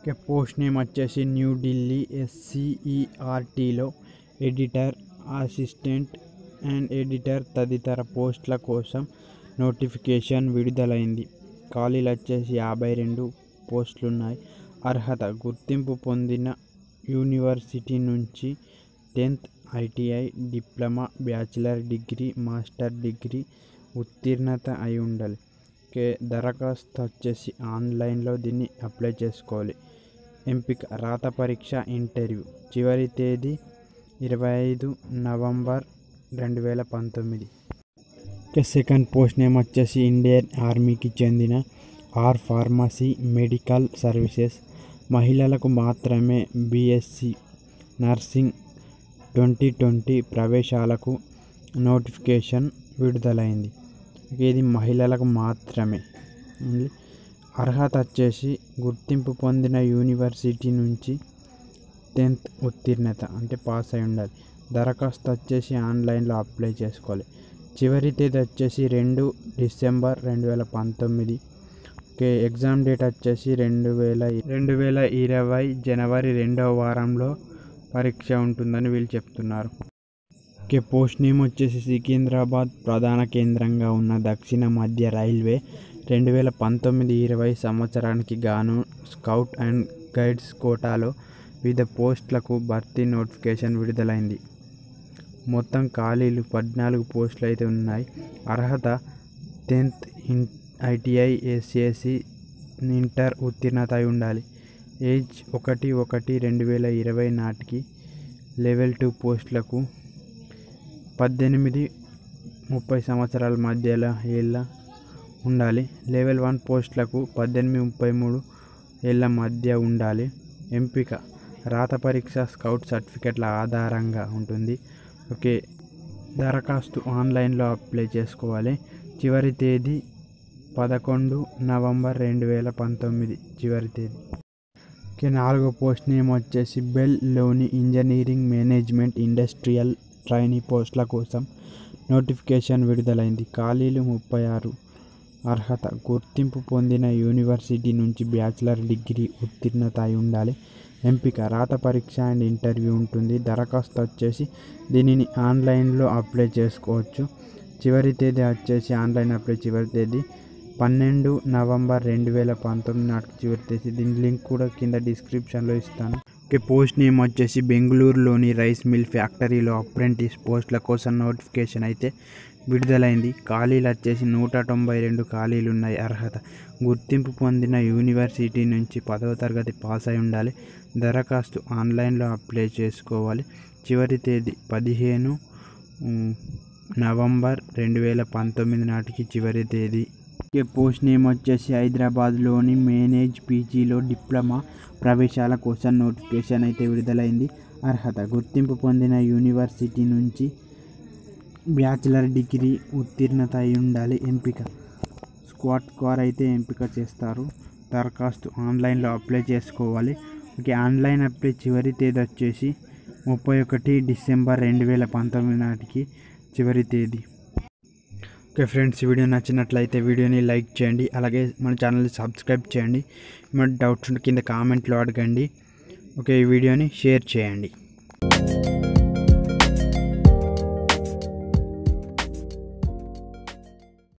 Okay post name వచ్చేసి న్యూఢిల్లీ ఎస్సీఈఆర్టీలో editor assistant and editor తదితర పోస్టుల కోసం నోటిఫికేషన్ విడుదలైంది ఖాళీలు వచ్చేసి యాభై రెండు పోస్టులు ఉన్నాయి అర్హత గుర్తింపు పొందిన యూనివర్సిటీ నుంచి tenth ITI diploma bachelor degree master degree ఉత్తీర్ణత అయి ఉండాలి ఓకే దరఖాస్తు వచ్చేసి ఆన్లైన్లో దీన్ని అప్లై చేసుకోవాలి ఎంపిక రాత పరీక్ష ఇంటర్వ్యూ చివరి తేదీ ఇరవై ఐదు నవంబర్ రెండు వేల పంతొమ్మిది ఓకే సెకండ్ పోస్ట్ నేమ్ వచ్చేసి ఇండియన్ ఆర్మీకి చెందిన ఆర్ ఫార్మసీ మెడికల్ సర్వీసెస్ మహిళలకు మాత్రమే బీఎస్సీ నర్సింగ్ ట్వంటీ ట్వంటీ ప్రవేశాలకు నోటిఫికేషన్ విడుదలైంది ఇది మహిళలకు మాత్రమే ఉంది. అర్హత వచ్చేసి గుర్తింపు పొందిన యూనివర్సిటీ నుంచి టెన్త్ ఉత్తీర్ణత అంటే పాస్ అయి ఉండాలి దరఖాస్తు వచ్చేసి ఆన్లైన్లో అప్లై చేసుకోవాలి చివరి తేదీ వచ్చేసి రెండు డిసెంబర్ రెండు వేల పంతొమ్మిది ఓకే ఎగ్జామ్ డేట్ వచ్చేసి రెండు వేల రెండు వేల ఇరవై జనవరి రెండవ వారంలో పరీక్ష ఉంటుందని వీళ్ళు చెప్తున్నారు ఓకే పోస్ట్ నేమ్ వచ్చేసి సికింద్రాబాద్ ప్రధాన కేంద్రంగా ఉన్న దక్షిణ మధ్య రైల్వే రెండు వేల పంతొమ్మిది ఇరవై సంవత్సరానికి గాను స్కౌట్ అండ్ గైడ్స్ కోటాలో వివిధ పోస్టులకు భర్తీ నోటిఫికేషన్ విడుదలైంది మొత్తం ఖాళీలు పద్నాలుగు పోస్టులు అయితే ఉన్నాయి అర్హత tenth in ITI SSC inter ఉత్తీర్ణత అయి ఉండాలి ఏజ్ ఒకటి ఒకటి రెండు వేల ఇరవై నాటికి లెవెల్ టూ పోస్టులకు పద్దెనిమిది ముప్పై సంవత్సరాల మధ్యలో ఏళ్ళ ఉండాలి లెవెల్ వన్ పోస్టులకు పద్దెనిమిది ముప్పై మూడు ఏళ్ళ మధ్య ఉండాలి ఎంపిక రాత పరీక్ష స్కౌట్ సర్టిఫికెట్ల ఆధారంగా ఉంటుంది ఓకే దరఖాస్తు ఆన్లైన్లో అప్లై చేసుకోవాలి చివరి తేదీ పదకొండు నవంబర్ రెండు వేల పంతొమ్మిది చివరి తేదీ ఓకే నాలుగో పోస్ట్ నేమ్ వచ్చేసి బెల్లోని ఇంజనీరింగ్ మేనేజ్మెంట్ ఇండస్ట్రియల్ ట్రైనీ పోస్టుల కోసం నోటిఫికేషన్ విడుదలైంది ఖాళీలు ముప్పై ఆరు అర్హత గుర్తింపు పొందిన యూనివర్సిటీ నుంచి బ్యాచిలర్ డిగ్రీ ఉత్తీర్ణత అయి ఉండాలి ఎంపిక రాత పరీక్ష అండ్ ఇంటర్వ్యూ ఉంటుంది దరఖాస్తు వచ్చేసి దీనిని ఆన్లైన్లో అప్లై చేసుకోవచ్చు చివరి తేదీ వచ్చేసి ఆన్లైన్ అప్లై చివరి తేదీ పన్నెండు నవంబర్ రెండు వేల పంతొమ్మిది నాటికి చివరి తేదీ దీని లింక్ కూడా కింద డిస్క్రిప్షన్లో ఇస్తాను ఓకే పోస్ట్ నేమ్ వచ్చేసి బెంగళూరులోని రైస్ మిల్ ఫ్యాక్టరీలో అప్రెంటిస్ పోస్టుల కోసం నోటిఫికేషన్ అయితే విడుదలైంది ఖాళీలు వచ్చేసి నూట తొంభై రెండు ఖాళీలు ఉన్నాయి అర్హత గుర్తింపు పొందిన యూనివర్సిటీ నుంచి పదవ తరగతి పాస్ అయి ఉండాలి దరఖాస్తు ఆన్లైన్లో అప్లై చేసుకోవాలి చివరి తేదీ పదిహేను ఉమ్, నవంబర్ రెండు వేల పంతొమ్మిది నాటికి చివరి తేదీ ఓకే పోస్ట్ నేమ్ వచ్చేసి హైదరాబాద్లోని మేనేజ్ పీజీలో డిప్లొమా ప్రవేశాల కోసం నోటిఫికేషన్ అయితే విడుదలైంది అర్హత గుర్తింపు పొందిన యూనివర్సిటీ నుంచి బ్యాచిలర్ డిగ్రీ ఉత్తీర్ణత అయి ఉండాలి ఎంపిక స్క్వాట్ కార్ అయితే ఎంపిక చేస్తారు దరఖాస్తు ఆన్లైన్లో అప్లై చేసుకోవాలి ఓకే ఆన్లైన్ అప్లై చివరి తేదీ వచ్చేసి ముప్పై ఒకటి డిసెంబర్ రెండు వేల పంతొమ్మిది నాటికి చివరి తేదీ ఓకే ఫ్రెండ్స్ ఈ వీడియో నచ్చినట్లయితే వీడియోని లైక్ చేయండి అలాగే మన ఛానల్ని సబ్స్క్రైబ్ చేయండి మన డౌట్స్ ఉంటే కింద కామెంట్లో అడగండి ఓకే ఈ వీడియోని షేర్ చేయండి